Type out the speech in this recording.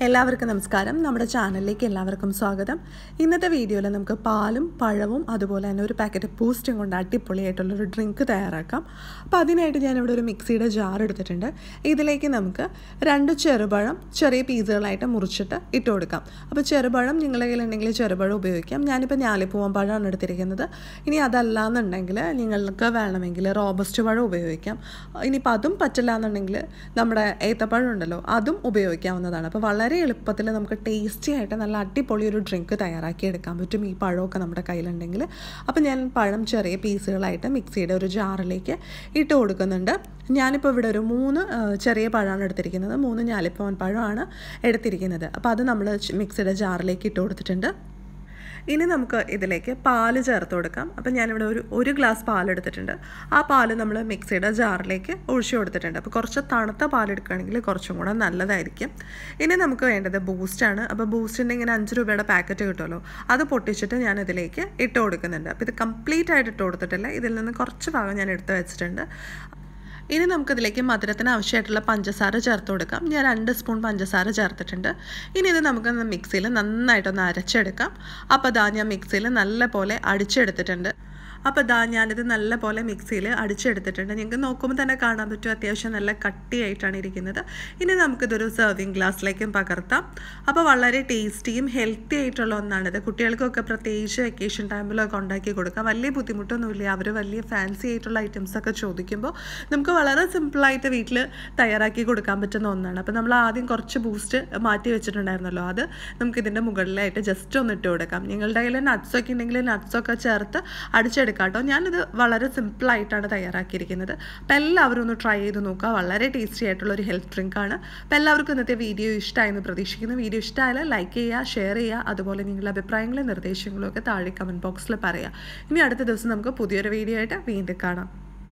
എല്ലാവർക്കും നമസ്കാരം നമ്മുടെ ചാനലിലേക്ക് എല്ലാവർക്കും സ്വാഗതം ഇന്നത്തെ വീഡിയോയിൽ നമുക്ക് പാലും പഴവും അതുപോലെ തന്നെ ഒരു പാക്കറ്റ് ബൂസ്റ്റും കൊണ്ട് അടിപൊളിയായിട്ടുള്ളൊരു ഡ്രിങ്ക് തയ്യാറാക്കാം അപ്പോൾ അതിനായിട്ട് ഞാനിവിടെ ഒരു മിക്സിയുടെ ജാർ എടുത്തിട്ടുണ്ട് ഇതിലേക്ക് നമുക്ക് രണ്ട് ചെറുപഴം ചെറിയ പീസുകളായിട്ട് മുറിച്ചിട്ട് ഇട്ട് കൊടുക്കാം അപ്പോൾ ചെറുപഴം നിങ്ങളുടെ കയ്യിലുണ്ടെങ്കിൽ ചെറുപഴം ഉപയോഗിക്കാം ഞാനിപ്പോൾ ഞാലിപ്പൂവൻ പഴമാണ് എടുത്തിരിക്കുന്നത് ഇനി അതല്ല എന്നുണ്ടെങ്കിൽ നിങ്ങൾക്ക് വേണമെങ്കിൽ റോബസ്റ്റ് പഴം ഉപയോഗിക്കാം ഇനിയിപ്പോൾ അതും പറ്റില്ല എന്നുണ്ടെങ്കിൽ നമ്മുടെ ഏത്തപ്പഴം ഉണ്ടല്ലോ അതും ഉപയോഗിക്കാവുന്നതാണ് അപ്പോൾ വളരെ എളുപ്പത്തിൽ നമുക്ക് ടേസ്റ്റി ആയിട്ട് നല്ല അടിപൊളി ഒരു ഡ്രിങ്ക് തയ്യാറാക്കി എടുക്കാൻ പറ്റും ഈ പഴമൊക്കെ നമ്മുടെ കയ്യിലുണ്ടെങ്കിൽ അപ്പോൾ ഞാൻ പഴം ചെറിയ പീസുകളായിട്ട് മിക്സിയുടെ ഒരു ജാറിലേക്ക് ഇട്ട് കൊടുക്കുന്നുണ്ട് ഞാനിപ്പോൾ ഇവിടെ ഒരു മൂന്ന് ആ, ചെറിയ പഴമാണ് എടുത്തിരിക്കുന്നത് മൂന്ന് ഞാലിപ്പവൻ പഴമാണ് എടുത്തിരിക്കുന്നത് അപ്പോൾ അത് നമ്മൾ മിക്സിയുടെ ജാറിലേക്ക് ഇട്ട് കൊടുത്തിട്ടുണ്ട് ഇനി നമുക്ക് ഇതിലേക്ക് പാല് ചേർത്ത് കൊടുക്കാം അപ്പം ഞാനിവിടെ ഒരു ഒരു ഗ്ലാസ് പാൽ എടുത്തിട്ടുണ്ട് ആ പാല് നമ്മൾ മിക്സിയുടെ ജാറിലേക്ക് ഒഴിച്ചു കൊടുത്തിട്ടുണ്ട് അപ്പോൾ കുറച്ച് തണുത്ത പാൽ എടുക്കുകയാണെങ്കിൽ കുറച്ചും കൂടെ നല്ലതായിരിക്കും ഇനി നമുക്ക് വേണ്ടത് ബൂസ്റ്റാണ് അപ്പോൾ ബൂസ്റ്റിൻ്റെ ഇങ്ങനെ അഞ്ച് രൂപയുടെ പാക്കറ്റ് കിട്ടുമല്ലോ അത് പൊട്ടിച്ചിട്ട് ഞാൻ ഇതിലേക്ക് ഇട്ട് കൊടുക്കുന്നുണ്ട് അപ്പോൾ ഇത് കംപ്ലീറ്റ് ആയിട്ട് ഇട്ട് കൊടുത്തിട്ടില്ല ഇതിൽ നിന്ന് കുറച്ച് ഭാഗം ഞാൻ എടുത്ത് വെച്ചിട്ടുണ്ട് ഇനി നമുക്കിതിലേക്ക് മധുരത്തിന് ആവശ്യമായിട്ടുള്ള പഞ്ചസാര ചേർത്ത് കൊടുക്കാം ഞാൻ രണ്ട് സ്പൂൺ പഞ്ചസാര ചേർത്തിട്ടുണ്ട് ഇനി ഇത് നമുക്ക് മിക്സിയിൽ നന്നായിട്ടൊന്ന് അരച്ചെടുക്കാം അപ്പോൾ ദാ ഞാൻ മിക്സിയിൽ നല്ല പോലെ അടിച്ചെടുത്തിട്ടുണ്ട് അപ്പോൾ ദാ ഞാനിത് നല്ല പോലെ മിക്സിയിൽ അടിച്ചെടുത്തിട്ടുണ്ട് നിങ്ങൾക്ക് നോക്കുമ്പോൾ തന്നെ കാണാൻ പറ്റും അത്യാവശ്യം നല്ല കട്ടിയായിട്ടാണ് ഇരിക്കുന്നത് ഇനി നമുക്കിതൊരു സെർവിങ് ഗ്ലാസ്സിലേക്കും പകർത്താം അപ്പോൾ വളരെ ടേസ്റ്റിയും ഹെൽത്തി ആയിട്ടുള്ള ഒന്നാണിത് കുട്ടികൾക്കൊക്കെ പ്രത്യേകിച്ച് വെക്കേഷൻ ടൈമിലൊക്കെ ഉണ്ടാക്കി കൊടുക്കാം വലിയ ബുദ്ധിമുട്ടൊന്നുമില്ല അവർ വലിയ ഫാൻസി ആയിട്ടുള്ള ഐറ്റംസ് ഒക്കെ ചോദിക്കുമ്പോൾ നമുക്ക് വളരെ സിമ്പിളായിട്ട് വീട്ടിൽ തയ്യാറാക്കി കൊടുക്കാൻ പറ്റുന്ന ഒന്നാണ് അപ്പോൾ നമ്മൾ ആദ്യം കുറച്ച് ബൂസ്റ്റ് മാറ്റി വെച്ചിട്ടുണ്ടായിരുന്നല്ലോ അത് നമുക്ക് ഇതിൻ്റെ മുകളിലായിട്ട് ജസ്റ്റ് ഒന്ന് ഇട്ട് കൊടുക്കാം നിങ്ങളുടെ കയ്യിൽ നട്ട്സൊക്കെ ഉണ്ടെങ്കിൽ നട്ട്സൊക്കെ ചേർത്ത് അടിച്ചെടുക്കാം കേട്ടോ ഞാനിത് വളരെ സിമ്പിളായിട്ടാണ് തയ്യാറാക്കിയിരിക്കുന്നത് അപ്പോൾ എല്ലാവരും ഒന്ന് ട്രൈ ചെയ്ത് നോക്കുക വളരെ ടേസ്റ്റി ആയിട്ടുള്ള ഒരു ഹെൽത്ത് ഡ്രിങ്ക് ആണ് അപ്പോൾ എല്ലാവർക്കും ഇന്നത്തെ വീഡിയോ ഇഷ്ടമായെന്ന് പ്രതീക്ഷിക്കുന്നു വീഡിയോ ഇഷ്ടമായാൽ ലൈക്ക് ചെയ്യുക ഷെയർ ചെയ്യുക അതുപോലെ നിങ്ങളുടെ അഭിപ്രായങ്ങളും നിർദ്ദേശങ്ങളും ഒക്കെ താഴെ കമൻറ്റ് ബോക്സിൽ പറയുക ഇനി അടുത്ത ദിവസം നമുക്ക് പുതിയൊരു വീഡിയോ ആയിട്ട് വീണ്ടും കാണാം